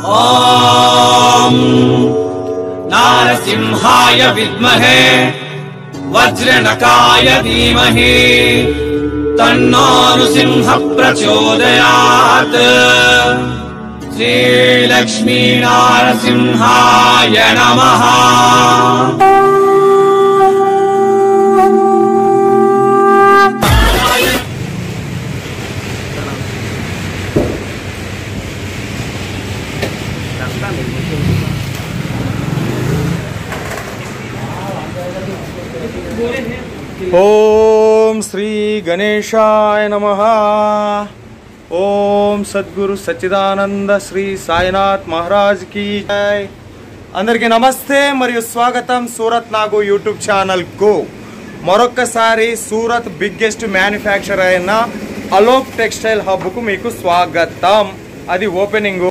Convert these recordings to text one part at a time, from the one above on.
ॐ नारसिंहाय विद्महे वज्रनकाय धीमहि तन्नो नृसिंह प्रचोदयात् श्रीलक्ष्मीनारसिंहाय नमः ఓం శ్రీ గణేశాయ నమ ఓం సద్గురు సచ్చిదానంద శ్రీ సాయినాథ్ మహారాజ్ కి జై అందరికీ నమస్తే మరియు స్వాగతం సూరత్ నాగు యూట్యూబ్ ఛానల్కు మరొక్కసారి సూరత్ బిగ్గెస్ట్ మ్యానుఫ్యాక్చర్ అయిన అలోక్ టెక్స్టైల్ హబ్కు మీకు స్వాగతం అది ఓపెనింగ్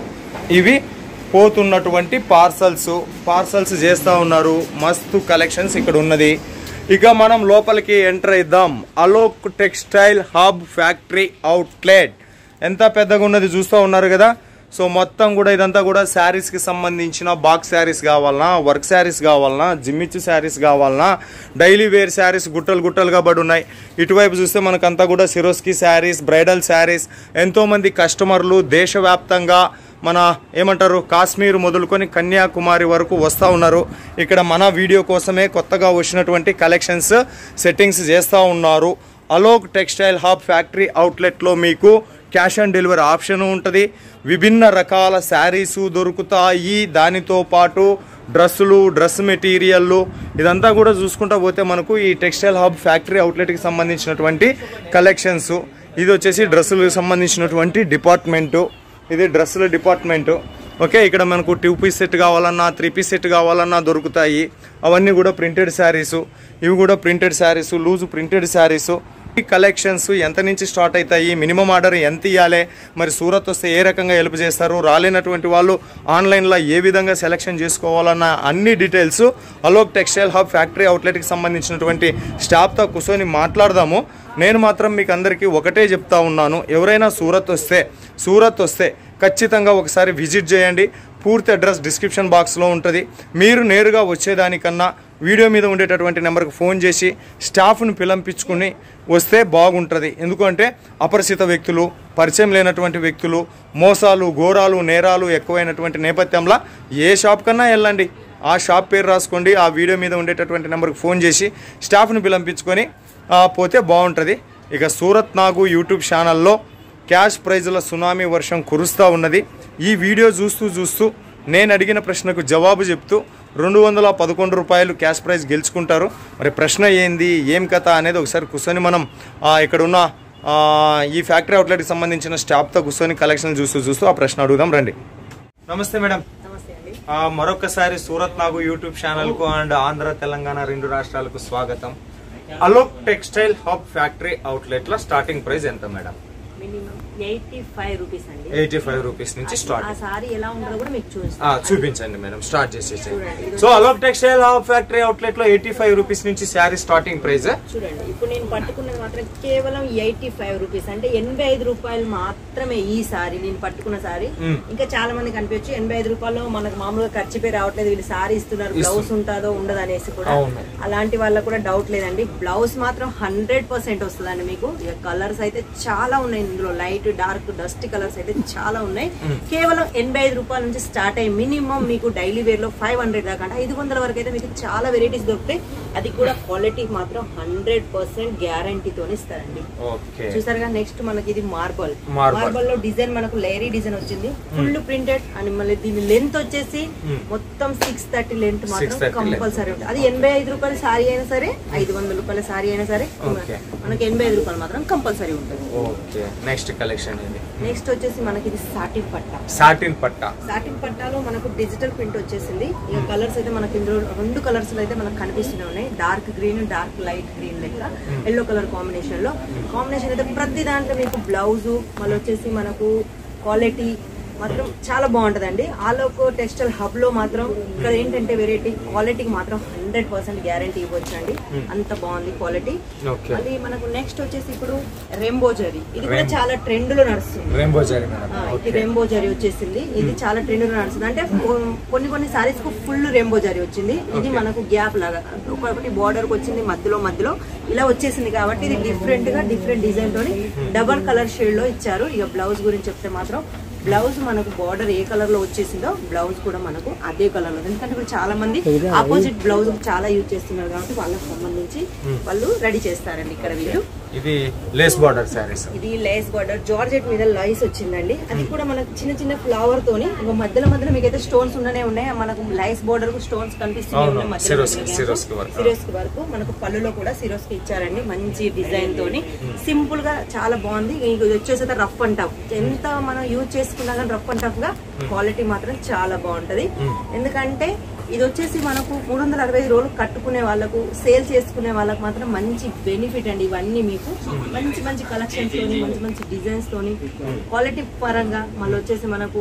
ఇవి పోతున్నటువంటి పార్సల్స్ పార్సల్స్ చేస్తూ ఉన్నారు మస్తు కలెక్షన్స్ ఇక్కడ ఉన్నది ఇక మనం లోపలికి ఎంటర్ అయిద్దాం Alok textile hub factory outlet ఎంత పెద్దగా ఉన్నది చూస్తూ ఉన్నారు కదా సో మొత్తం కూడా ఇదంతా కూడా శారీస్కి సంబంధించిన బాక్స్ శారీస్ కావాలన్నా వర్క్ శారీస్ కావాలన్నా జిమ్మిచ్చు శారీస్ కావాలన్నా డైలీ వేర్ శారీస్ గుట్టలు గుట్టలుగా పడి ఉన్నాయి ఇటువైపు చూస్తే మనకంతా కూడా సిరోస్కి శారీస్ బ్రైడల్ శారీస్ ఎంతోమంది కస్టమర్లు దేశవ్యాప్తంగా మన ఏమంటారు కాశ్మీర్ మొదలుకొని కన్యాకుమారి వరకు వస్తూ ఉన్నారు ఇక్కడ మన వీడియో కోసమే కొత్తగా వచ్చినటువంటి కలెక్షన్స్ సెట్టింగ్స్ చేస్తూ ఉన్నారు అలోక్ టెక్స్టైల్ హబ్ ఫ్యాక్టరీ అవుట్లెట్లో మీకు క్యాష్ ఆన్ డెలివరీ ఆప్షన్ ఉంటుంది విభిన్న రకాల శారీసు దొరుకుతాయి దానితో పాటు డ్రెస్సులు డ్రెస్ మెటీరియల్లు ఇదంతా కూడా చూసుకుంటా పోతే మనకు ఈ టెక్స్టైల్ హబ్ ఫ్యాక్టరీ అవుట్లెట్కి సంబంధించినటువంటి కలెక్షన్స్ ఇది వచ్చేసి డ్రెస్సులకు సంబంధించినటువంటి డిపార్ట్మెంటు ఇది డ్రెస్సుల డిపార్ట్మెంట్ ఓకే ఇక్కడ మనకు టూ పీస్ సెట్ కావాలన్నా త్రీ పీస్ సెట్ కావాలన్నా దొరుకుతాయి అవన్నీ కూడా ప్రింటెడ్ శారీసు ఇవి కూడా printed saris loose printed saris ఈ కలెక్షన్స్ ఎంత నుంచి స్టార్ట్ అవుతాయి మినిమం ఆర్డర్ ఎంత ఇవ్వాలి మరి సూరత్ వస్తే ఏ రకంగా హెల్ప్ చేస్తారు రాలేనటువంటి వాళ్ళు ఆన్లైన్లో ఏ విధంగా సెలెక్షన్ చేసుకోవాలన్న అన్ని details Alok textile hub factory అవుట్లెట్కి సంబంధించినటువంటి స్టాఫ్తో కూర్చొని మాట్లాడదాము నేను మాత్రం మీకు అందరికీ ఒకటే చెప్తా ఉన్నాను ఎవరైనా సూరత్ వస్తే సూరత్ వస్తే ఖచ్చితంగా ఒకసారి విజిట్ చేయండి పూర్తి అడ్రస్ డిస్క్రిప్షన్ బాక్స్లో ఉంటుంది మీరు నేరుగా వచ్చేదానికన్నా వీడియో మీద ఉండేటటువంటి నెంబర్కి ఫోన్ చేసి స్టాఫ్ను పిలంపించుకుని వస్తే బాగుంటుంది ఎందుకంటే అపరిచిత వ్యక్తులు పరిచయం లేనటువంటి వ్యక్తులు మోసాలు ఘోరాలు నేరాలు ఎక్కువైనటువంటి నేపథ్యంలో ఏ షాప్ కన్నా వెళ్ళండి ఆ షాప్ పేరు రాసుకోండి ఆ వీడియో మీద ఉండేటటువంటి నెంబర్కి ఫోన్ చేసి స్టాఫ్ను పిలంపించుకొని ఆ, పోతే బాగుంటుంది ఇక సూరత్ నాగు యూట్యూబ్ ఛానల్లో క్యాష్ ప్రైజుల సునామీ వర్షం కురుస్తూ ఉన్నది ఈ వీడియో చూస్తూ చూస్తూ నేను అడిగిన ప్రశ్నకు జవాబు చెప్తూ రెండు వందల పదకొండు రూపాయలు క్యాష్ ప్రైజ్ గెలుచుకుంటారు మరి ప్రశ్న ఏంది ఏం కథ అనేది ఒకసారి కూర్చొని మనం ఆ, ఇక్కడ ఉన్న ఆ, ఈ ఫ్యాక్టరీ అవుట్లెట్కి సంబంధించిన స్టాఫ్తో కూర్చొని కలెక్షన్ చూస్తూ చూస్తూ ఆ ప్రశ్న అడుగుదాం రండి నమస్తే మేడం నమస్తే అండి ఆ, మరొకసారి సూరత్ నాగు యూట్యూబ్ ఛానల్ కు అండ్ ఆంధ్ర తెలంగాణ రెండు రాష్ట్రాలకు స్వాగతం Alok textile hub factory outlet లో స్టార్టింగ్ ప్రైస్ ఎంత madam minimum eighty five rupees అండి ఎయిటీ ఫైవ్ రూపీస్ నుంచి ఆ స్టార్ట్ సారీ ఎలా ఉంటుందో కూడా మీకు చూస్తాను చూపించండి మేడం స్టార్ట్ చేసేసి చూడండి. So Alok textile hub factory outlet లో ఎయిటీ ఫైవ్ రూపీస్ నుంచి శారీ స్టార్టింగ్ ప్రైస్ చూడండి ఇప్పుడు నేను పట్టుకున్నది మాత్రం కేవలం ఎయిటీ ఫైవ్ రూపీస్ అంటే ఎనభై ఐదు రూపాయలు మాత్రమే ఈ సారీ నేను పట్టుకున్న సారీ మ్మ్. ఇంకా చాలా మంది కనిపించు ఎనభై ఐదు రూపాయలు మనకు మామూలుగా ఖర్చుపే రావట్లేదు వీళ్ళు సారీ ఇస్తున్నారు బ్లౌజ్ ఉంటుందో ఉండదు అనేసి కూడా అవును. అలాంటి వాళ్ళకు కూడా డౌట్ లేదండి బ్లౌజ్ మాత్రం హండ్రెడ్ పర్సెంట్ వస్తుందండి మీకు ఇక కలర్స్ అయితే చాలా ఉన్నాయి ఇందులో లైట్ డార్క్ డస్ట్ కలర్స్ అయితే చాలా ఉన్నాయి కేవలం ఎనభై ఐదు రూపాయల నుంచి స్టార్ట్ అయ్యి మినిమం మీకు డైలీ వేర్ లో ఫైవ్ హండ్రెడ్ దాకా అంటే ఐదు వందల వరకు అయితే మీకు చాలా వెరైటీస్ దొరుకుతాయి అది కూడా క్వాలిటీ మాత్రం హండ్రెడ్ పర్సెంట్ గ్యారంటీతో ఇస్తారండి ఓకే చూసారుగా నెక్స్ట్ మనకి ఇది మార్బల్ Marble. మార్బల్ లో డిజైన్ మనకు లేరీ డిజైన్ వచ్చింది ఫుల్ ప్రింటెడ్ అండ్ మళ్ళీ దీని లెంత్ వచ్చేసి మొత్తం సిక్స్ థర్టీ లెంత్ మాత్రం 630 length. కంపల్సరీ ఉంటుంది అది ఎనభై ఐదు రూపాయల సారీ అయినా సరే ఐదు వందల రూపాయల సారీ అయినా సరే Okay. మనకి ఎనభై ఐదు రూపాయలు మాత్రం కంపల్సరీ ఉంటుంది ఓకే నెక్స్ట్ కలెక్షన్ ఇది నెక్స్ట్ వచ్చేసి మనకి ఇది సాటిన్ పట్టా సాటిన్ పట్టా సాటిన్ పట్టాలో మనకు డిజిటల్ ప్రింట్ వచ్చేసింది ఇక కలర్స్ అయితే మనకి ఇందులో రెండు కలర్స్ అయితే మనకు కనిపిస్తూనే ఉన్నాయి dark green dark light green లెక్క ఎల్లో కలర్ కాంబినేషన్ లో కాంబినేషన్ అయితే ప్రతి దాంట్లో మీకు బ్లౌజ్ మళ్ళీ వచ్చేసి మనకు క్వాలిటీ మాత్రం చాలా బాగుంటదండి ఆలోకో టెక్స్టైల్ హబ్ లో మాత్రం ఇక్కడ ఏంటంటే వెరైటీ క్వాలిటీకి మాత్రం హండ్రెడ్ పర్సెంట్ గ్యారంటీ ఇవ్వచ్చు అండి అంత బాగుంది క్వాలిటీ ఓకే మళ్ళీ మనకు నెక్స్ట్ వచ్చేసి ఇప్పుడు రెంబో జరీ ఇది కూడా చాలా ట్రెండ్ లో నడుస్తుంది రెయిన్బో జరీ మేడం ఆ, ఇది రెంబో జరీ వచ్చేసింది ఇది చాలా ట్రెండ్ లో నడుస్తుంది అంటే కొ- కొన్ని కొన్ని సారీస్ కు ఫుల్ రెంబో జరీ వచ్చింది ఇది మనకు గ్యాప్ లాగా ఒకటి బార్డర్ కి వచ్చింది మధ్యలో మధ్యలో ఇలా వచ్చేసింది కాబట్టి ఇది డిఫరెంట్ గా డిఫరెంట్ డిజైన్ తోని డబల్ కలర్ షేడ్ లో ఇచ్చారు ఇక బ్లౌజ్ గురించి చెప్తే మాత్రం బ్లౌజ్ మనకు బార్డర్ ఏ కలర్ లో వచ్చేసిందో బ్లౌజ్ కూడా మనకు అదే కలర్ లో ఎందుకంటే ఇప్పుడు చాలా మంది ఆపోజిట్ బ్లౌజ్ చాలా యూజ్ చేస్తున్నారు కాబట్టి వాళ్ళకి సంబంధించి వాళ్ళు రెడీ చేస్తారండి ఇక్కడ వీళ్ళు ఇది లేస్ బార్డర్ శారీస్ ఇది లేస్ బార్డర్ జార్జెట్ మీద లైస్ వచ్చిందండి అది కూడా మనకు చిన్న చిన్న ఫ్లవర్ తోని ఇంకో మధ్యలో మధ్యలో మీకు అయితే స్టోన్స్ ఉండనే ఉన్నాయి మనకు లైస్ బార్డర్ కు స్టోన్స్ కనిపిస్తున్నాయి అవును, ఉన్నాయి మధ్యలో సిరోస్కి- మధ్యలో సిరోస్కి work. సిరోస్కి వరకు మనకు పళ్ళులో కూడా సిరోస్ కి ఇచ్చారండి మంచి డిజైన్ తోని సింపుల్ గా చాలా బాగుంది ఇది వచ్చేసి రఫ్ అండ్ టఫ్ ఎంత మనం యూజ్ చేసుకున్నా కానీ రఫ్ అండ్ టఫ్ గా క్వాలిటీ మాత్రం చాలా బాగుంటది ఎందుకంటే ఇది వచ్చేసి మనకు మూడు వందల అరవై ఐదు రోజులు కట్టుకునే వాళ్ళకు సేల్ చేసుకునే వాళ్ళకు మాత్రం మంచి బెనిఫిట్ అండి ఇవన్నీ మీకు మంచి మంచి కలెక్షన్స్ తోని మంచి మంచి డిజైన్స్ తోని క్వాలిటీ పరంగా మళ్ళీ వచ్చేసి మనకు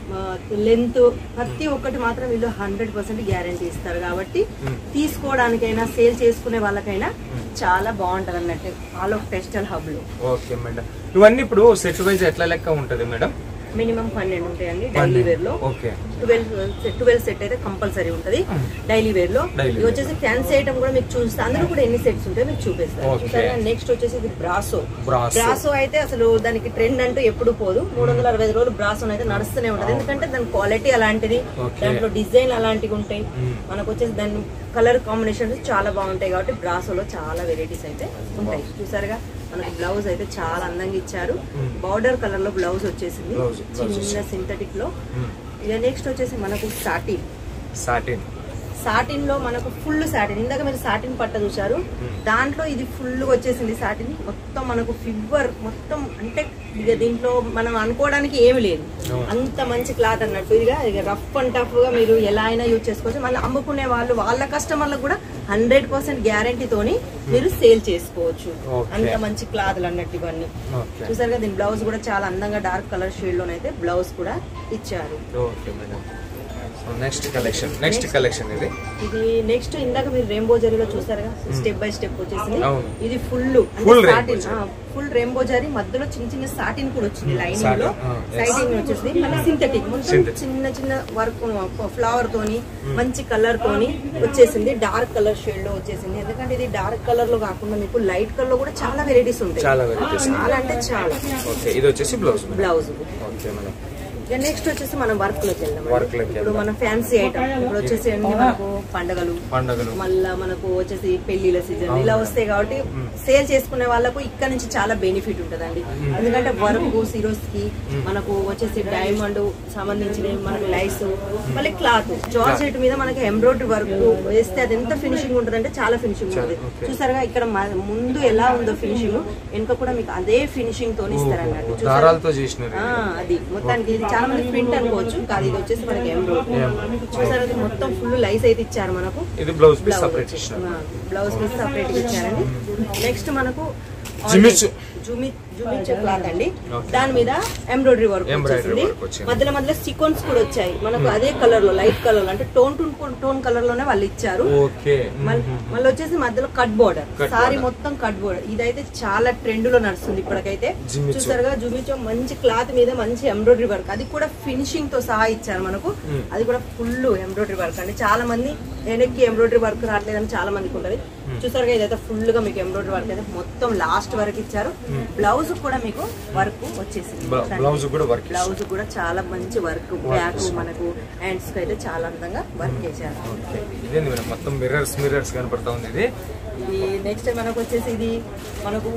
లెంత్ ప్రతి ఒక్కటి మాత్రం వీళ్ళు హండ్రెడ్ పర్సెంట్ గ్యారంటీ ఇస్తారు కాబట్టి తీసుకోవడానికైనా సేల్ చేసుకునే వాళ్ళకైనా చాలా బాగుంటది అన్నట్టు ఆల్ ఆఫ్ టెక్స్టైల్ హబ్ లో ఓకే మేడం ఇవన్నీ ఇప్పుడు సెట్ వైజ్ ఎట్లా లెక్క ఉంటది మేడం మినిమం పన్నెండు ఉంటాయండి డైలీ వేర్ లో ఓకే ట్వెల్వ్ ట్వెల్వ్ సెట్ అయితే కంపల్సరీ ఉంటది డైలీ వేర్ లో Daily ఇది వచ్చేసి ఫ్యాన్సీ ఐటమ్ కూడా మీకు చూస్తే అందులో కూడా ఎన్ని సెట్స్ ఉంటాయో మీకు చూపిస్తాను Okay. చూసారా నెక్స్ట్ వచ్చేసి ఇది బ్రాసో Brasso. బ్రాసో అయితే అసలు దానికి ట్రెండ్ అంటూ ఎప్పుడు పోదు మూడు వందల అరవై ఐదు రోజులు బ్రాసో అయితే నడుస్తూనే ఉంటది ఎందుకంటే దాని క్వాలిటీ అలాంటిది Okay. దాంట్లో డిజైన్ అలాంటివి ఉంటాయి మనకు వచ్చేసి దాని కలర్ కాంబినేషన్స్ చాలా బాగుంటాయి కాబట్టి బ్రాసోలో చాలా వెరైటీస్ అయితే ఉంటాయి చూసారుగా మనకి బ్లౌజ్ అయితే చాలా అందంగా ఇచ్చారు బార్డర్ కలర్ లో బ్లౌజ్ వచ్చేసింది Blouse, blouse చిన్న సింథటిక్ లో ఇక నెక్స్ట్ వచ్చేసి మనకు సాటిన్ సాటిన్ సాటిన్ లో మనకు ఫుల్ సాటిన్ ఇందాక మీరు సాటిన్ పట్ట చూసారు దాంట్లో ఇది ఫుల్ వచ్చేసింది సాటిన్ మొత్తం మనకు ఫివర్ మొత్తం అంటే ఇక దీంట్లో మనం అనుకోవడానికి ఏమి లేదు అంత మంచి క్లాత్ అన్నట్టు ఇదిగా ఇక రఫ్ అండ్ టఫ్ గా మీరు ఎలా అయినా యూజ్ చేసుకోవచ్చు మళ్ళీ అమ్ముకునే వాళ్ళు వాళ్ళ కస్టమర్లకు కూడా హండ్రెడ్ పర్సెంట్ గ్యారంటీ తోని మీరు సేల్ చేసుకోవచ్చు Okay. అంత మంచి క్లాత్లు అన్నట్టు ఇవన్నీ ఓకే చూసారు కదా దీని బ్లౌజ్ కూడా చాలా అందంగా డార్క్ కలర్ షేడ్ లోనైతే బ్లౌజ్ కూడా ఇచ్చారు okay madam so next collection next collection ఇది ఇది నెక్స్ట్ ఇందాక మీరు రెయిన్బో జరీలో చూసారుగా స్టెప్ బై స్టెప్ వచ్చేసింది అవును. ఇది full Full rainbow zari. Full rainbow zari మధ్యలో చిన్న చిన్న సాటిన్ కూడా వచ్చింది లైనింగ్ లో Satin, ah, yes. సైడింగ్ వచ్చేసింది మళ్ళీ సింథటిక్ మొత్తం Synthetic. చిన్న చిన్న వర్క్ ఫ్లవర్ తోని మంచి కలర్ తోని వచ్చేసింది డార్క్ కలర్ షేడ్ లో వచ్చేసింది ఎందుకంటే ఇది డార్క్ కలర్ లో కాకుండా మీకు లైట్ కలర్ లో కూడా చాలా వెరైటీస్ ఉంటాయి చాలా varieties. చాలా అంటే చాలా ఓకే ఇది వచ్చేసి బ్లౌజ్ బ్లౌజ్ ఓకే మేడం ఇక నెక్స్ట్ వచ్చేసి మనం వర్క్ లోకి వెళ్దాం Work లోకి ఇప్పుడు మన ఫ్యాన్సీ ఐటమ్ ఇప్పుడు వచ్చేసి అన్ని మనకు పండగలు పండుగలు మళ్ళా మనకు వచ్చేసి పెళ్లిళ్ళ సీజన్ ఇలా వస్తాయి కాబట్టి సేల్ చేసుకునే వాళ్ళకు ఇక్కడ నుంచి చాలా బెనిఫిట్ ఉంటదండి ఎందుకంటే వర్క్ సిరోస్ కి మనకు వచ్చేసి డైమండ్ సంబంధించిన మనకు లైస్ మళ్ళీ క్లాత్ జార్జెట్ మీద మనకి ఎంబ్రాయిడరీ వర్క్ వేస్తే అది ఎంత ఫినిషింగ్ ఉంటదంటే చాలా ఫినిషింగ్ ఉంటుంది okay. చూసారుగా ఇక్కడ మ- ముందు ఎలా ఉందో ఫినిషింగ్ వెనుక కూడా మీకు అదే ఫినిషింగ్ తోని ఇస్తారన్నట్టు చూసారా? దారాలతో చేసినారు ఆ, అది మొత్తానికి ఇది చాలా మంది ప్రింట్ అనుకోవచ్చు కాదు ఇది వచ్చేసి మనకి ఎంబ్రాయిడరీ చూసారు అది మొత్తం ఫుల్ లైస్ అయితే ఇచ్చారు మనకు ఇది బ్లౌజ్ పీస్ సపరేట్ చేసినారు బ్లౌజ్ పీస్ సపరేట్ ఇచ్చారండి నెక్స్ట్ మనకు జిమిచు. జుమి జుమిచు క్లాత్ అండి Okay. దాని మీద ఎంబ్రాయిడరీ వర్క్ Embroidery వచ్చేసింది work వచ్చింది. మధ్యలో మధ్యలో సికోన్స్ కూడా వచ్చాయి మనకు అదే కలర్ లో లైట్ కలర్ లో అంటే టోన్ టోన్ టోన్ కలర్ లోనే వాళ్ళు ఇచ్చారు ఓకే మళ్ళీ వచ్చేసి మధ్యలో cut border Cut sorry border. మొత్తం కట్ బోర్డర్ ఇదైతే చాలా ట్రెండ్ లో నడుస్తుంది ఇప్పటికైతే జిమ్మిచు. చూసారుగా జుమిచో మంచి క్లాత్ మీద మంచి ఎంబ్రాయిడరీ వర్క్ అది కూడా ఫినిషింగ్ తో సహా ఇచ్చారు మనకు అది కూడా ఫుల్ ఎంబ్రాయిడరీ వర్క్ అండి చాలా మంది వెనక్కి ఎంబ్రాయిడరీ వర్క్ రావట్లేదని చాలా మందికి ఉంటది చూసారుగా ఇదైతే ఫుల్ గా మీకు ఎంబ్రాయిడరీ వర్క్ అయితే మొత్తం లాస్ట్ వరకు ఇచ్చారు బ్లౌజ్ కూడా మీకు వర్క్ వచ్చేసింది బ్లౌజ్ కూడా వర్క్ బ్లౌజ్ కూడా చాలా మంచి వర్క్ బ్యాక్ మనకు హ్యాండ్స్ కి అయితే చాలా అందంగా వర్క్ చేశారు ఇదేంది మేడం మొత్తం మిర్రర్స్ మిర్రర్స్ కనపడతా ఉంది ఇది ఇది నెక్స్ట్ మనకు వచ్చేసి ఇది మనకు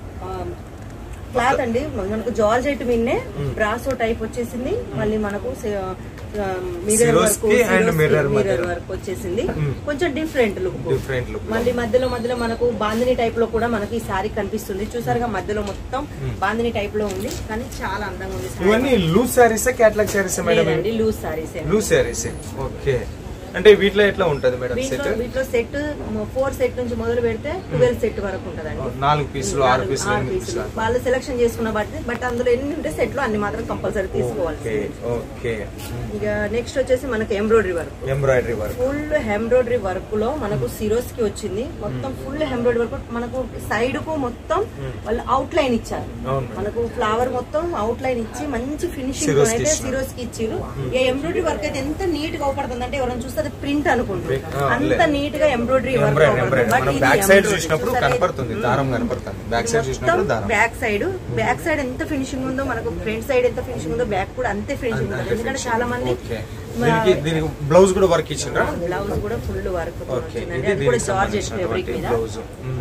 క్లాత్ అండి మనకు జార్జెట్ మీన్నే బ్రాసో టైప్ వచ్చేసింది మళ్ళీ మనకు mirror work Siroski and mirror mirror మధ్యలో. వర్క్ వచ్చేసింది కొంచెం డిఫరెంట్ లుక్ డిఫరెంట్ లుక్ మళ్ళీ మధ్యలో మధ్యలో మనకు బాందిని టైప్ లో కూడా మనకి ఈ సారీ కనిపిస్తుంది చూసారుగా మధ్యలో మొత్తం బాందిని టైప్ లో ఉంది కానీ చాలా అందంగా ఉంది saree. ఇవన్నీ loose sarees catalogue sarees madam లేదండి loose sarees loose sarees okay అంటే వీటిలో ఎట్లా ఉంటది మేడం వీటిలో సెట్ వీటిలో సెట్ ఫోర్ సెట్ నుంచి మొదలు పెడితే ట్వెల్వ్ సెట్ వరకు ఉంటదండి నాలుగు పీసులు ఆరు నాలుగు- పీసులు ఆరు ఎనిమిది పీసులు పీసులు వాళ్ళు సెలెక్షన్ చేసుకున్న బట్టి బట్ అందులో ఎన్ని ఉంటే సెట్ లో అన్ని మాత్రం కంపల్సరీ తీసుకోవాలి ఓకే ఓకే ఇక నెక్స్ట్ వచ్చేసి మనకి embroidery work embroidery work full embroidery work లో మనకు సిరోస్ కి వచ్చింది మొత్తం ఫుల్ ఎంబ్రాయిడరీ వర్క్ మనకు సైడ్ కు మొత్తం వాళ్ళు అవుట్ లైన్ ఇచ్చారు అవును మనకు ఫ్లవర్ మొత్తం అవుట్ లైన్ ఇచ్చి మంచి ఫినిషింగ్ Siros కి అయితే ఇచ్చినారు. సిరోస్ కి ఇచ్చారు ఈ ఎంబ్రాయిడరీ వర్క్ అయితే ఎంత నీట్ గా అవుపడుతుంది అంటే ఎవరైనా చూస్తే అది ప్రింట్ అనుకుంటారు ఆ, అంత లేదు. నీట్ గా ఎంబ్రాయిడరీ వర్క్ ఎంబ్రాయిడరీ ఎంబ్రాయిడరీ మనం బ్యాక్ సైడ్ చూసినప్పుడు చూసారా? కనపడుతుంది దారం కనపడుతుంది బ్యాక్ సైడ్ చూసినప్పుడు దారం బ్యాక్ సైడ్ బ్యాక్ సైడ్ ఎంత ఫినిషింగ్ ఉందో మనకు ఫ్రంట్ సైడ్ ఎంత ఫినిషింగ్ ఉందో బ్యాక్ కూడా అంతే ఫినిషింగ్ ఉంది ఎందుకంటే చాలా మంది ఓకే దీనికి దీనికి బ్లౌజ్ కూడా వర్క్ ఇచ్చిండ్రా బ్లౌజ్ కూడా ఫుల్ వర్క్ ఓకే, వచ్చిందండి ఇది అది కూడా దీనికి జార్జెట్ ఫేబ్రిక్ మీద బ్లౌజ్.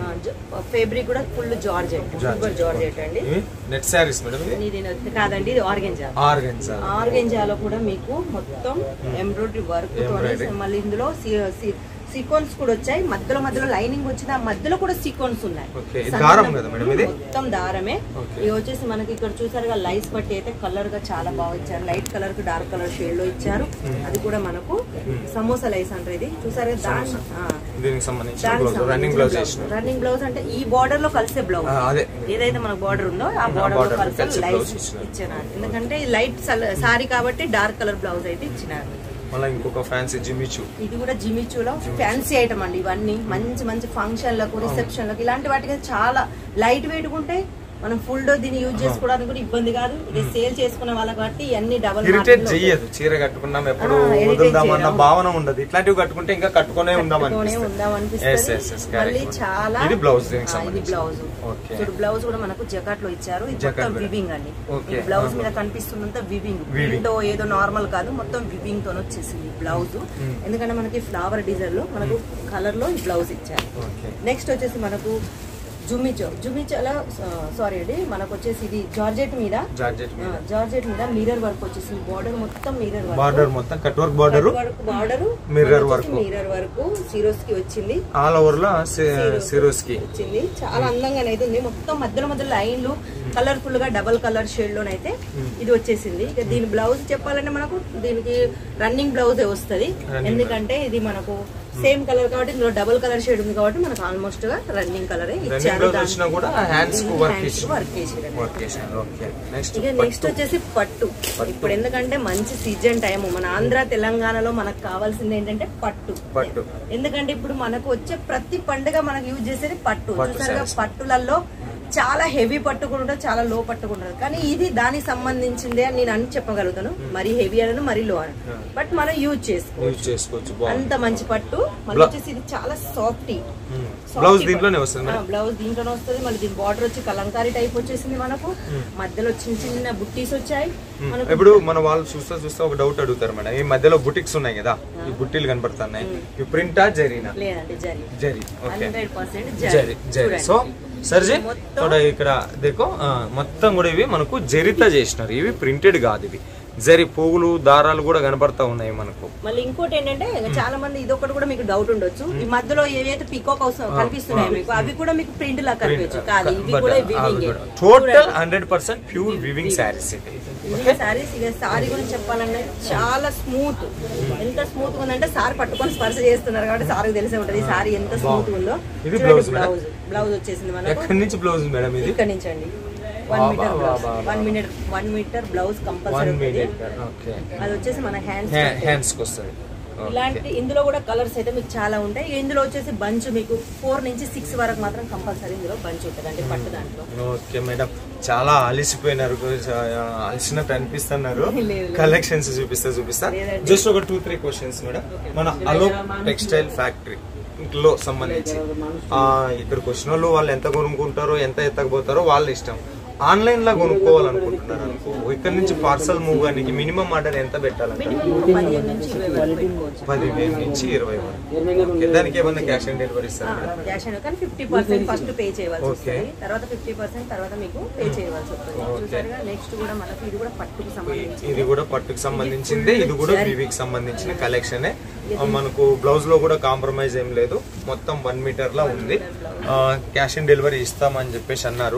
ఫేబ్రిక్ కూడా ఫుల్ జార్జెట్ సూపర్ జార్జెట్ అండి ఇవి నెట్ శారీస్ మేడం ఇది ఇది ఇది కాదండి ఇది ఆర్గెంజా ఆర్గన్సా ఆర్గెంజాలో కూడా మీకు మొత్తం ఎంబ్రాయిడరీ వర్క్ Embroidery. మళ్ళీ ఇందులో సీక్వెన్స్ కూడా వచ్చాయి మధ్యలో మధ్యలో లైనింగ్ వచ్చింది ఆ మధ్యలో కూడా సీక్వెన్స్ ఉన్నాయి ఓకే, ఇది సన్న- దారం కదా మేడం ఇది? మొత్తం దారమే ఓకే. ఇది వచ్చేసి మనకి ఇక్కడ చూసారుగా లైట్స్ బట్టి అయితే కలర్ గా చాలా బాగా ఇచ్చారు లైట్ కలర్ కి డార్క్ కలర్ షేడ్ లో ఇచ్చారు అది కూడా మనకు సమోసా లైస్ అంటారు ఇది చూసారు దాని ఆ, దీనికి సంబంధించిన దానికి బ్లౌజ్ రన్నింగ్ బ్లౌజ్ సంబంధించిన వేసిన రన్నింగ్ బ్లౌజ్ అంటే ఈ బార్డర్ లో కలిసే బ్లౌజ్ ఆ, అదే. ఏదైతే మన బార్డర్ ఉందో ఆ బార్డర్ border లో లో కలిసే కలిసే blouse లైట్స్ ఇచ్చినారు. ఇచ్చినారు ఎందుకంటే లైట్ సారీ కాబట్టి డార్క్ కలర్ బ్లౌజ్ అయితే ఇచ్చినారు మళ్ళీ ఇంకొక ఫ్యాన్సీ జిమ్మిచు ఇది కూడా జిమిచూలో ఫ్యాన్సీ ఐటమ్ అండి ఇవన్నీ మంచి మంచి ఫంక్షన్లకు రిసెప్షన్లకు ఇలాంటి వాటికి చాలా లైట్ వెయిట్ ఉంటాయి మనం ఫుల్ డో దీన్ని యూజ్ చేసుకోవడానికి కూడా ఇబ్బంది కాదు ఇది సేల్ చేసుకునే వాళ్ళకి బట్టి ఇవన్నీ డబల్ ఇరిటేట్ చెయ్యదు చీర కట్టుకున్నాం ఎప్పుడు ఆ, irritate వదులుదామన్న చేయదు. భావన ఉండదు ఇట్లాంటివి కట్టుకుంటే ఇంకా కట్టుకునే ఉందాం ఉందాం అనిపిస్తుంది Yes, yes, yes, అనిపిస్తుంది మళ్ళీ correct. చాలా ఇది బ్లౌజ్ దీనికి ఆ, ఇది సంబంధించి. Blouse okay. చూడు బ్లౌజ్ కూడా మనకు జకాట్ లో ఇచ్చారు ఇది జకాట్ మొత్తం కూడా. వివింగ్ అండి ఓకే. ఈ బ్లౌజ్ ఆహా. మీద కనిపిస్తున్నంత వివింగ్ Weaving. ప్రింట్ ఏదో నార్మల్ కాదు మొత్తం వివింగ్ తో వచ్చేసింది బ్లౌజ్ ఎందుకంటే మనకి ఫ్లవర్ డిజైన్ లో మనకు కలర్ లో ఈ బ్లౌజ్ ఇచ్చారు ఓకే నెక్స్ట్ వచ్చేసి మనకు జుమిచో జుమిచోలో సారీ అండి మనకు వచ్చేసి ఇది జార్జెట్ మీద జార్జెట్ ఆ, జార్జెట్ మీద మిర్రర్ వర్క్ వచ్చేసింది బార్డర్ మొత్తం మిర్రర్ వర్క్ బార్డర్ మొత్తం cut work border border Mirror work. Mirror work సిరోస్ కి వచ్చింది ఆల్ ఓవర్ లో సిరోస్ కి వచ్చింది చాలా అందంగా అయితే ఉంది మొత్తం మధ్యలో మధ్యలో లైన్లు కలర్ఫుల్ గా డబల్ కలర్ షేడ్ లోనైతే ఇది వచ్చేసింది ఇక దీని బ్లౌజ్ చెప్పాలంటే మనకు దీనికి రన్నింగ్ బ్లౌజ్ వస్తుంది Running ఎందుకంటే ఇది మనకు సేమ్ కలర్ కాబట్టి ఇందులో డబల్ కలర్ షేడ్ ఉంది కాబట్టి మనకు ఆల్మోస్ట్ గా రన్నింగ్ కలర్ రన్నింగ్ బ్లౌజ్ వచ్చినా కూడా హ్యాండ్స్ కు వర్క్ చేసి వర్క్ చేసి వర్క్ చేసినారు ఓకే నెక్స్ట్ ఇక నెక్స్ట్ వచ్చేసి పట్టు ఇప్పుడు ఎందుకంటే మంచి సీజన్ టైం మన ఆంధ్ర తెలంగాణలో మనకు కావాల్సింది ఏంటంటే పట్టు పట్టు. ఎందుకంటే ఇప్పుడు మనకు వచ్చే ప్రతి పండుగ మనకు యూజ్ చేసేది పట్టు పట్టు చూసారుగా sarees. పట్టులలో చాలా హెవీ పట్టు కూడా ఉంటుంది చాలా లో పట్టు కూడా ఉంటుంది కానీ ఇది దానికి సంబంధించిందే అని నేను అని చెప్పగలుగుతాను మరి హెవీ అనను మరి లో అని బట్ మనం యూజ్ చేసుకో యూజ్ చేసుకోవచ్చు బాగుంది అంత మంచి పట్టు మళ్ళీ Bla- వచ్చేసి ఇది చాలా సాఫ్ట్ బ్లౌజ్ దీంట్లోనే వస్తుంది మేడం బ్లౌజ్ దీంట్లోనే వస్తుంది మళ్ళీ దీని బార్డర్ వచ్చి కలంకారీ టైప్ వచ్చేసింది మనకు మధ్యలో చిన్న చిన్న బుట్టీస్ వచ్చాయి మనకు ఇప్పుడు మన వాళ్ళు చూస్తా చూస్తా ఒక డౌట్ అడుగుతారు మేడం ఈ మధ్యలో బుటిక్స్ ఉన్నాయి కదా ఈ బుట్టీలు కనపడుతున్నాయి ఈ ప్రింటా జరీనా లేదండి జరి జరీ ఓకే హండ్రెడ్ పర్సెంట్ జరీ జరీ సో సర్జీ మొత్తం- ఇక్కడ ఇక్కడ దేకో ఆ, మొత్తం కూడా ఇవి మనకు జరీతో చేసినారు ఇవి ప్రింటెడ్ కాదు ఇవి జరీ పువ్వులు దారాలు కూడా కనపడతా ఉన్నాయి మనకు మళ్ళీ ఇంకోటి ఏంటంటే చాలా మంది ఇదొకటి కూడా మీకు డౌట్ ఉండొచ్చు ఈ మధ్యలో ఏవైతే పికాక్ కనిపిస్తున్నాయి మీకు అవి కూడా మీకు ప్రింట్ లా కనిపించు కాదు ఇవి కూడా weaving total hundred percent pure weaving sarees ఇది సారీస్ ఇక సారీ గురించి చెప్పాలంటే చాలా స్మూత్ ఎంత స్మూత్ ఉందంటే సారీ పట్టుకొని స్పర్శ చేస్తున్నారు కాబట్టి సారీ తెలిసే ఉంటది ఈ సారీ ఎంత స్మూత్ ఉందో ఇది blouse మేడం? బ్లౌజ్ బ్లౌజ్ వచ్చేసింది మనకు ఎక్కడి నుంచి బ్లౌజ్ మేడం ఇది ఇక్కడ నుంచి అండి వన్ వా, మీటర్ వా, బ్లౌజ్ వా, వా. One metre one metre blouse one compulsory ఉంటుంది మీటర్ ఓకే అది వచ్చేసి మన హ్యాండ్స్ హ్యాండ్స్ కి వస్తుంది ఇలాంటి ఇందులో కూడా కలర్స్ అయితే మీకు చాలా ఉంటాయి ఇందులో వచ్చేసి బంచ్ మీకు ఫోర్ నుంచి సిక్స్ వరకు మాత్రం కంపల్సరీ ఇందులో బంచ్ ఉంటుంది అంటే పట్టు దాంట్లో ఓకే మేడం చాలా అలిసిపోయినారు కొంచెం, ఆ, అలసినట్టు అనిపిస్తున్నారు లేదు. కలెక్షన్స్ చూపిస్తా చూపిస్తా లేదండి. జస్ట్ ఒక టూ త్రీ క్వశ్చన్స్ మేడం మన అలో టెక్స్టైల్ ఫ్యాక్టరీ లో సంబంధించి ఆ, ఇక్కడికి వచ్చిన వాళ్ళు వాళ్ళు ఎంత కొనుక్కుంటారో ఎంత ఎత్తకపోతారో వాళ్ళ ఇష్టం ఆన్లైన్ లా కొనుక్కోవాలనుకుంటున్నారు అనుకో ఇక్కడ నుంచి పార్సల్ మూవ్ కానీ మినిమం ఆర్డర్ ఎంత పెట్టాలంటే మినిమం పదిహేను నుంచి ఇరవై వరకు పెట్టుకోవచ్చు పదివేలు నుంచి ఇరవై వరకు ఓకే. దానికి ఏమన్నా క్యాష్ ఆన్ డెలివరీ ఇస్తారా మేడం క్యాష్ అయినా కానీ ఫిఫ్టీ పర్సెంట్ ఫస్ట్ పే చేయవలసి Okay. వస్తుంది తర్వాత ఫిఫ్టీ పర్సెంట్ తర్వాత మీకు పే చేయవలసి వస్తుంది చూసారుగా నెక్స్ట్ కూడా మనకి ఇది కూడా పట్టుకు సంబంధించి ఇది కూడా పట్టుకు సంబంధించిందే ఇది కూడా వివికి సంబంధించిన కలెక్షనే ఆ, మనకు బ్లౌజ్ లో కూడా కాంప్రమైజ్ ఏం లేదు మొత్తం వన్ మీటర్ లా ఉంది క్యాష్ ఆన్ డెలివరీ ఇస్తామని చెప్పేసి అన్నారు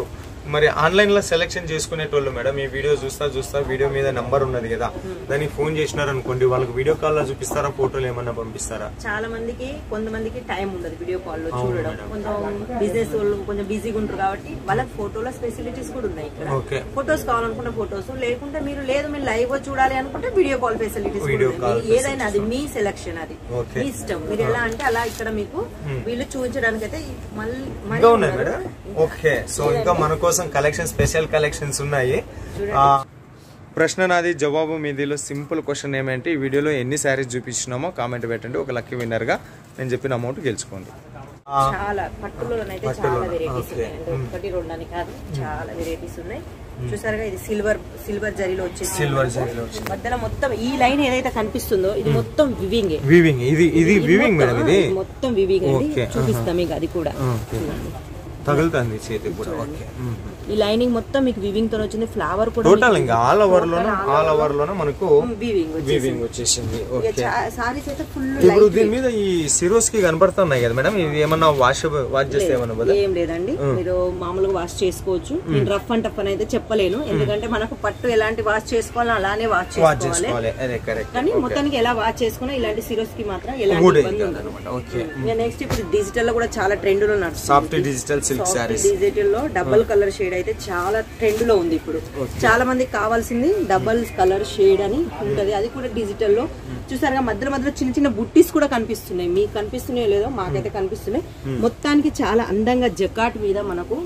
మరి ఆన్లైన్ లో సెలెక్షన్ చేసుకునేటోళ్ళు మేడం ఈ వీడియో చూస్తా చూస్తా వీడియో మీద నంబర్ ఉన్నది కదా దానికి ఫోన్ చేసినారు అనుకోండి వాళ్ళకి వీడియో కాల్ లో చూపిస్తారా ఫోటోలు ఏమన్నా పంపిస్తారా చాలా మందికి కొంతమందికి టైం ఉండదు వీడియో కాల్ లో అవును చూడడం మేడం. కొంచెం బిజినెస్ వాళ్ళు కొంచెం బిజీగా ఉంటారు కాబట్టి వాళ్ళకి ఫోటోల ఫెసిలిటీస్ కూడా ఉన్నాయి ఇక్కడ ఓకే. ఫొటోస్ కావాలనుకుంటే ఫొటోస్ లేకుంటే మీరు లేదు మీరు లైవ్ చూడాలి అనుకుంటే video call facilities Video call ఏదైనా అది మీ సెలక్షన్ అది ఓకే. మీ ఇష్టం మీరు ఎలా అంటే అలా ఇక్కడ మీకు వీళ్ళు చూపించడానికి అయితే మళ్ళీ మళ్ళీ ఇంకా ఉన్నాయి ఉన్నారు. మేడం ఓకే సో ఇంకా మన కోసం కలెక్షన్ స్పెషల్ కలెక్షన్స్ ఉన్నాయి ఆ, ప్రశ్న నాది జవాబు మీదిలో సింపుల్ క్వశ్చన్ ఏమంటే ఈ వీడియోలో ఎన్ని శారీస్ చూపించినామో కామెంట్ పెట్టండి ఒక లక్కీ విన్నర్ గా నేను చెప్పిన అమౌంట్ గెలుచుకోండి ఆ, చాలా పట్టులోనైతే పట్టులోన, చాలా వెరైటీస్ ఓకే. ఉన్నాయి ఒకటి రెండు అని కాదు చాలా వెరైటీస్ ఉన్నాయి చూసారుగా ఇది సిల్వర్ సిల్వర్ జరీలో వచ్చేసి సిల్వర్ జరీలో వచ్చింది మధ్యలో మొత్తం ఈ లైన్ ఏదైతే కనిపిస్తుందో ఇది మొత్తం వివింగ్ వీవింగ్ ఇది ఇది వీవింగ్ మేడం ఇది మొత్తం వివింగ్ అండి ఓకే, చూపిస్తాం మీకు అది కూడా ఓకే తగులుతుంది చేతికి కూడా ఓకే ఈ లైనింగ్ మొత్తం మీకు వివింగ్ తో వచ్చింది ఫ్లవర్ కూడా టోటల్ ఇంకా ఆల్ ఓవర్ లోన ఆల్ ఓవర్ లోన మనకు వివింగ్ వీవింగ్ వచ్చేసింది ఓకే సారీస్ అయితే ఫుల్ ఇప్పుడు దీని మీద ఈ సిరోస్ కి కనపడుతున్నాయి కదా మేడం ఇది ఏమన్నా వాష్ వాష్ చేస్తే ఏమన్నా పోదా? ఏం లేదండి మీరు మామూలుగా వాష్ చేసుకోవచ్చు నేను రఫ్ అండ్ టఫ్ అని అయితే చెప్పలేను ఎందుకంటే మనకు పట్టు ఎలాంటి వాష్ చేసుకోవాలో అలానే వాష్ వాష్ చేసుకోవాలి చేసుకోవాలి అదే కరెక్ట్ కానీ మొత్తానికి ఎలా వాచ్ చేసుకున్నా ఇలాంటి సిరోస్ కి మాత్రం ఎలాంటి కూడా ఇబ్బంది ఉండదు అనమాట ఓకే నెక్స్ట్ ఇప్పుడు డిజిటల్ లో కూడా చాలా ట్రెండ్ లో నడుస్తుంది soft digital silk sarees digital లో డబల్ కలర్ షేడ్ అయితే చాలా ట్రెండ్ లో ఉంది ఇప్పుడు చాలా మందికి కావాల్సింది డబల్ కలర్ షేడ్ అని ఉంటది అది కూడా డిజిటల్ లో చూసారుగా మధ్యలో మధ్యలో చిన్న చిన్న బుట్టీస్ కూడా కనిపిస్తున్నాయి మీకు కనిపిస్తున్నాయో లేదో మాకైతే కనిపిస్తున్నాయి మొత్తానికి చాలా అందంగా జకాట్ మీద మనకు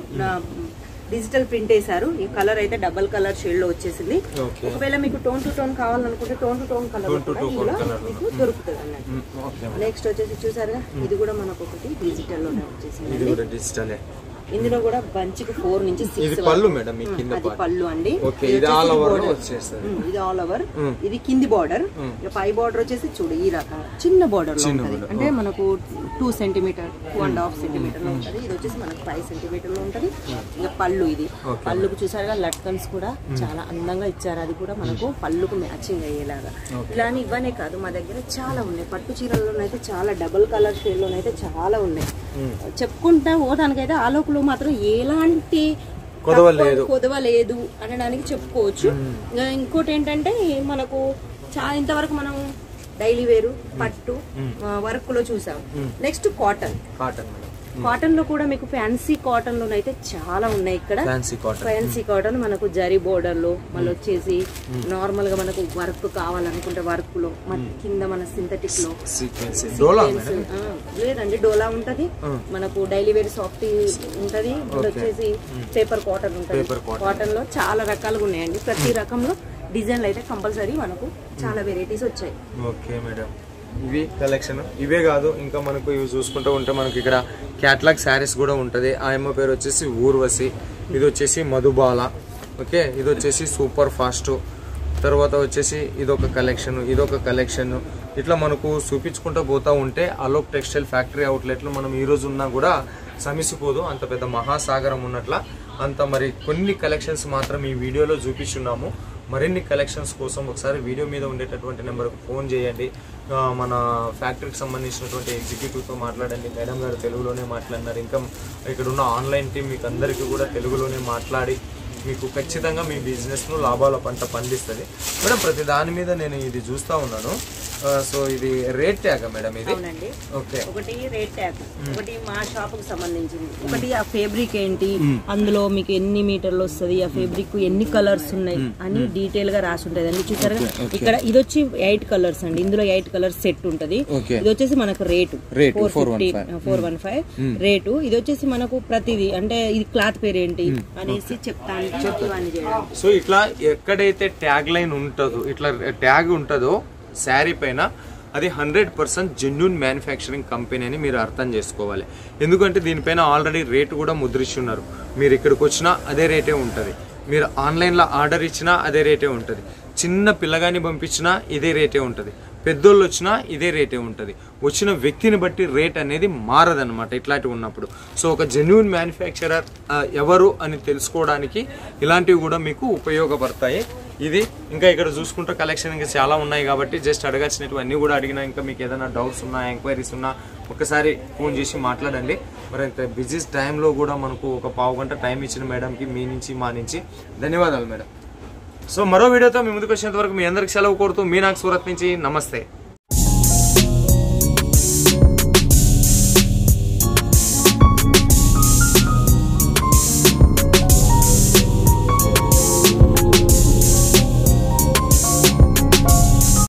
డిజిటల్ ప్రింట్ వేశారు ఈ కలర్ అయితే డబల్ కలర్ షేడ్ లో వచ్చేసింది ఓకే ఒకవేళ మీకు టోన్ టు టోన్ కావాలనుకుంటే tone to tone colour Tone to tone కూడా colour. మీకు దొరుకుతుంది అన్నట్టు ఓకే నెక్స్ట్ వచ్చేసి చూసారుగా ఇది కూడా మనకు ఒకటి డిజిటల్ లోనే వచ్చేసింది ఇది కూడా డిజిటలే ఇందులో కూడా బంచ్కి ఫోర్ నుంచి ఇది సిక్స్ పళ్ళు మేడం ఈ కింద అది part. పళ్ళు అండి ఓకే ఇది ఇది ఆల్ వచ్చేసి ఓవర్ border. వచ్చేస్తుంది ఉమ్, ఇది ఆల్ ఓవర్ ఉమ్. ఇది కింది బార్డర్ ఇక పై బార్డర్ వచ్చేసి చూడు ఈ రకం చిన్న బార్డర్ లో చిన్న ఉంటది border, అంటే మనకు two centimetre two and half centimetre లో ఉంటది ఇది వచ్చేసి మనకు ఫైవ్ సెంటీమీటర్ లో ఉంటది ఇక పళ్ళు ఇది Okay. పళ్ళుకు చూసారుగా లట్కన్స్ కూడా చాలా అందంగా ఇచ్చారు అది కూడా మనకు పళ్ళుకు మ్యాచింగ్ అయ్యేలాగా ఇలానే ఇవనే కాదు మా దగ్గర చాలా ఉన్నాయి పట్టు చీరల్లోనైతే చాలా డబుల్ కలర్ షేడ్ లోనైతే చాలా ఉన్నాయి చెప్పుకుంటా పోవడానికైతే ఆలోకులో మాత్రం ఎలాంటి కొదవ తక్కువ లేదు. కొదవ లేదు అనడానికి చెప్పుకోవచ్చు ఇంకా ఇంకోటి ఏంటంటే మనకు చాలా ఇంతవరకు మనం డైలీ వేరు పట్టు వర్క్ లో చూసాం next cotton cotton madam cotton లో కూడా మీకు ఫ్యాన్సీ కాటన్ లోనైతే చాలా ఉన్నాయి ఇక్కడ ఫ్యాన్సీ కాటన్ ఫ్యాన్సీ కాటన్ మనకు జరీ బోర్డర్ లో మళ్ళీ వచ్చేసి నార్మల్ గా మనకు వర్క్ కావాలనుకుంటే వర్క్ లో మన కింద మన సింథటిక్ లో సీక్వెన్స్ డోలా మేడం ఆ, లేదండి డోలా ఉంటది మనకు డైలీ వేర్ సాఫ్ట్ ఉంటది ఇప్పుడు వచ్చేసి పేపర్ కాటన్ ఉంటది Paper cotton. కాటన్ లో చాలా రకాలుగా ఉన్నాయండి ప్రతి రకంలో డిజైన్లు అయితే కంపల్సరీ మనకు చాలా వెరైటీస్ వచ్చాయి ఓకే మేడం ఇవి కలెక్షన్ ఇవే కాదు ఇంకా మనకు ఇవి చూసుకుంటూ ఉంటే మనకి ఇక్కడ క్యాట్లాగ్ శారీస్ కూడా ఉంటుంది ఆ అమ్మ పేరు వచ్చేసి ఊర్వశి ఇది వచ్చేసి మధుబాల ఓకే ఇది వచ్చేసి సూపర్ ఫాస్ట్ తర్వాత వచ్చేసి ఇదొక కలెక్షన్ ఇదొక కలెక్షన్ ఇట్లా మనకు చూపించుకుంటూ పోతా ఉంటే అలోక్ టెక్స్టైల్ ఫ్యాక్టరీ అవుట్లెట్లో మనం ఈ రోజు ఉన్నా కూడా సమిసిపోదు అంత పెద్ద మహాసాగరం ఉన్నట్ల అంత మరి కొన్ని కలెక్షన్స్ మాత్రం ఈ వీడియోలో చూపిస్తున్నాము మరిన్ని కలెక్షన్స్ కోసం ఒకసారి వీడియో మీద ఉండేటటువంటి నెంబర్కి ఫోన్ చేయండి ఆ, మన ఫ్యాక్టరీకి సంబంధించినటువంటి ఎగ్జిక్యూటివ్తో మాట్లాడండి మేడం గారు తెలుగులోనే మాట్లాడినారు ఇంకా ఇక్కడ ఉన్న ఆన్లైన్ టీం మీకు అందరికీ కూడా తెలుగులోనే మాట్లాడి మీకు ఖచ్చితంగా మీ బిజినెస్ను లాభాల పంట పండిస్తుంది మేడం ప్రతి దాని మీద నేను ఇది చూస్తూ ఉన్నాను ఆ, సో ఇది రేట్ ట్యాగా మేడం ఇది అవునండి ఓకే ఒకటి రేట్ ట్యాగ్ ఒకటి మా షాప్ కు సంబంధించింది ఒకటి ఆ ఫేబ్రిక్ ఏంటి అందులో మీకు ఎన్ని మీటర్లు వస్తుంది ఆ ఫేబ్రిక్ ఎన్ని కలర్స్ ఉన్నాయి అని డీటెయిల్ గా రాసి ఉంటది అండి చూసారు ఇక్కడ ఇది వచ్చి ఎయిట్ కలర్స్ అండి ఇందులో ఎయిట్ కలర్స్ సెట్ ఉంటది Okay. ఇది వచ్చేసి మనకు rate Rate, four fifty four one five rate ఇది వచ్చేసి మనకు ప్రతిదీ అంటే ఇది క్లాత్ పేరు ఏంటి అనేసి చెప్తాను ఇవన్నీ చేయడం సో ఇట్లా ఎక్కడైతే ట్యాగ్ లైన్ ఉంటుందో ఇట్లా ట్యాగ్ ఉంటుందో శారీ పైన అది hundred percent genuine manufacturing company అని మీరు అర్థం చేసుకోవాలి ఎందుకంటే దీనిపైన ఆల్రెడీ రేటు కూడా ముద్రిస్తున్నారు మీరు ఇక్కడికి వచ్చినా అదే రేటే ఉంటుంది మీరు ఆన్లైన్లో ఆర్డర్ ఇచ్చినా అదే రేటే ఉంటుంది చిన్న పిల్లగాని పంపించినా ఇదే రేటే ఉంటుంది పెద్దోళ్ళు వచ్చినా ఇదే రేటే ఉంటుంది వచ్చిన వ్యక్తిని బట్టి రేట్ అనేది మారదనమాట ఇట్లాంటివి ఉన్నప్పుడు సో ఒక జెన్యున్ మ్యానుఫ్యాక్చరర్ ఎవరు అని తెలుసుకోవడానికి ఇలాంటివి కూడా మీకు ఉపయోగపడతాయి ఇది ఇంకా ఇక్కడ చూసుకుంటే కలెక్షన్ ఇంకా చాలా ఉన్నాయి కాబట్టి జస్ట్ అడగాల్సినవి అన్నీ కూడా అడిగినా ఇంకా మీకు ఏదైనా డౌట్స్ ఉన్నా ఎంక్వైరీస్ ఉన్నా ఒకసారి ఫోన్ చేసి మాట్లాడండి మరి ఇంత బిజీ టైంలో కూడా మనకు ఒక పావు గంట టైం ఇచ్చిన మేడంకి మీ నుంచి మా నుంచి ధన్యవాదాలు మేడం సో మరో వీడియోతో మీ ముందుకు వచ్చేంత వరకు మీ అందరికి సెలవు కోరుతూ మీ నాకు సూరత్ నుంచి నమస్తే